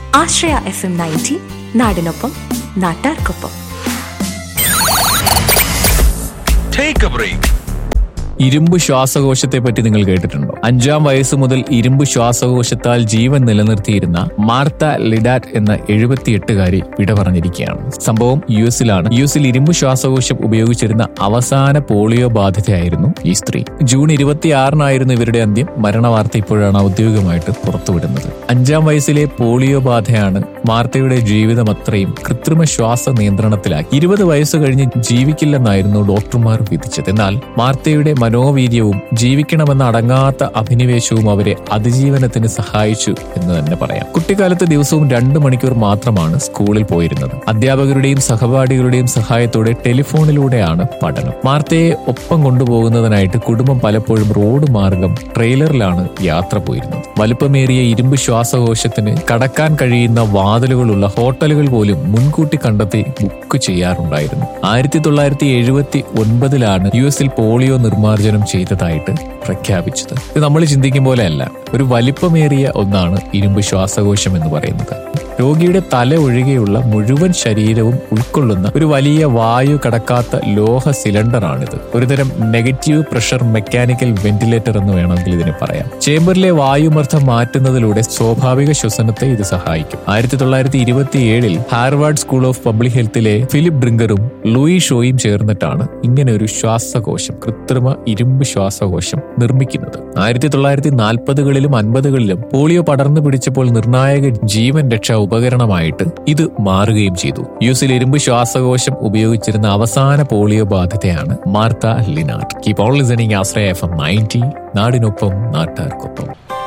ആശ്രയ F M ninety നാടിനൊപ്പം നാട്ടാർക്കൊപ്പം Take a break. ഇരുമ്പ് ശ്വാസകോശത്തെ പറ്റി നിങ്ങൾ കേട്ടിട്ടുണ്ടോ അഞ്ചാം വയസ്സ് മുതൽ ഇരുമ്പ് ശ്വാസകോശത്താൽ ജീവൻ നിലനിർത്തിയിരുന്ന മാർത്ത ലിഡാറ്റ് എന്ന എഴുപത്തിയെട്ടുകാരി വിട പറഞ്ഞിരിക്കുകയാണ് സംഭവം യു എസിലാണ് യു എസിൽ ഇരുമ്പ് ശ്വാസകോശം ഉപയോഗിച്ചിരുന്ന അവസാന പോളിയോ ബാധിതയായിരുന്നു ഈ സ്ത്രീ ജൂൺ ഇരുപത്തിയാറിനായിരുന്നു ഇവരുടെ അന്ത്യം മരണവാർത്ത ഇപ്പോഴാണ് ഔദ്യോഗികമായിട്ട് പുറത്തുവിടുന്നത് അഞ്ചാം വയസ്സിലെ പോളിയോ ബാധയാണ് മാർത്തയുടെ ജീവിതം അത്രയും കൃത്രിമ ശ്വാസ നിയന്ത്രണത്തിലാക്കി ഇരുപത് വയസ്സ് കഴിഞ്ഞ് ജീവിക്കില്ലെന്നായിരുന്നു ഡോക്ടർമാർ വിധിച്ചത് എന്നാൽ മാർത്തയുടെ മനോവീര്യവും ജീവിക്കണമെന്ന അടങ്ങാത്ത അഭിനിവേശവും അവരെ അതിജീവനത്തിന് സഹായിച്ചു എന്ന് തന്നെ പറയാം കുട്ടിക്കാലത്ത് ദിവസവും രണ്ട് മണിക്കൂർ മാത്രമാണ് സ്കൂളിൽ പോയിരുന്നത് അധ്യാപകരുടെയും സഹപാഠികളുടെയും സഹായത്തോടെ ടെലിഫോണിലൂടെയാണ് പഠനം മാർത്തയെ ഒപ്പം കൊണ്ടുപോകുന്നതിനായിട്ട് കുടുംബം പലപ്പോഴും റോഡ് മാർഗം ട്രെയിലറിലാണ് യാത്ര പോയിരുന്നത് വലുപ്പമേറിയ ഇരുമ്പ് ശ്വാസകോശത്തിന് കടക്കാൻ കഴിയുന്ന വാതിലുകളുള്ള ഹോട്ടലുകൾ പോലും മുൻകൂട്ടി കണ്ടെത്തി ബുക്ക് ചെയ്യാറുണ്ടായിരുന്നു ആയിരത്തി തൊള്ളായിരത്തി എഴുപത്തി ഒൻപതിലാണ് യു എസിൽ പോളിയോ നിർമ്മാർജ്ജനം ചെയ്തതായിട്ട് പ്രഖ്യാപിച്ചത് ഇത് നമ്മൾ ചിന്തിക്കും പോലെയല്ല ഒരു വലിപ്പമേറിയ ഒന്നാണ് ഇരുമ്പ് ശ്വാസകോശം എന്ന് പറയുന്നത് രോഗിയുടെ തല ഒഴികെയുള്ള മുഴുവൻ ശരീരവും ഉൾക്കൊള്ളുന്ന ഒരു വലിയ വായു കടക്കാത്ത ലോഹ സിലിണ്ടറാണിത് ഒരുതരം നെഗറ്റീവ് പ്രഷർ മെക്കാനിക്കൽ വെന്റിലേറ്റർ എന്ന് വേണമെങ്കിൽ ഇതിനെ പറയാം ചേംബറിലെ വായുമർദ്ദം മാറ്റുന്നതിലൂടെ സ്വാഭാവിക ശ്വസനത്തെ ഇത് സഹായിക്കും ആയിരത്തി തൊള്ളായിരത്തി ഇരുപത്തി ഏഴിൽ ഹാർവാർഡ് സ്കൂൾ ഓഫ് പബ്ലിക് ഹെൽത്തിലെ ഫിലിപ്പ് ഡ്രിങ്കറും ലൂയി ഷോയും ചേർന്നിട്ടാണ് ഇങ്ങനെ ഒരു ശ്വാസകോശം കൃത്രിമ ഇരുമ്പ് ശ്വാസകോശം നിർമ്മിക്കുന്നത് ആയിരത്തി തൊള്ളായിരത്തി നാൽപ്പതുകളിലും അൻപതുകളിലും പോളിയോ പടർന്നു പിടിച്ചപ്പോൾ നിർണായക ജീവൻ രക്ഷാ ഉപകരണമായിട്ട് ഇത് മാറുകയും ചെയ്തു യു എസിൽ ഇരുമ്പ് ശ്വാസകോശം ഉപയോഗിച്ചിരുന്ന അവസാന പോളിയോ ബാധിതയാണ് Martha Lillard keep on listening ആശ്രയ എഫ് എം നയൻറ്റി നാടിനൊപ്പം നാട്ടാർക്കൊപ്പം